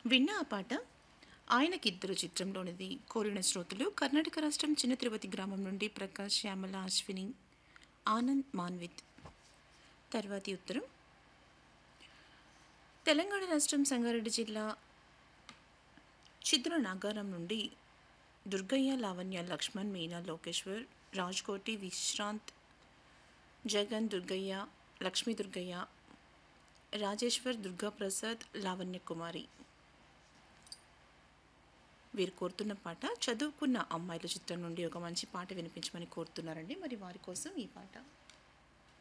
విన్న ఆ పాట ఆయనకిద్దరు చిత్రంలోనిది కోరిన శ్రోతలు కర్ణాటక రాష్ట్రం చిన్న తిరుపతి గ్రామం నుండి ప్రకాష్ శ్యామల అశ్విని ఆనంద్ మాన్విత్ తర్వాతి ఉత్తరం తెలంగాణ రాష్ట్రం సంగారెడ్డి జిల్లా చిద్ర నాగారం నుండి దుర్గయ్య లావణ్య లక్ష్మణ్ మీనా లోకేశ్వర్ రాజ్కోటి విశ్రాంత్ జగన్ దుర్గయ్య లక్ష్మీ దుర్గయ్య రాజేశ్వర్ దుర్గాప్రసాద్ లావణ్య కుమారి వీరు కోరుతున్న పాట చదువుకున్న అమ్మాయిల చిత్రం నుండి ఒక మంచి పాట వినిపించమని కోరుతున్నారండి మరి వారి కోసం ఈ పాట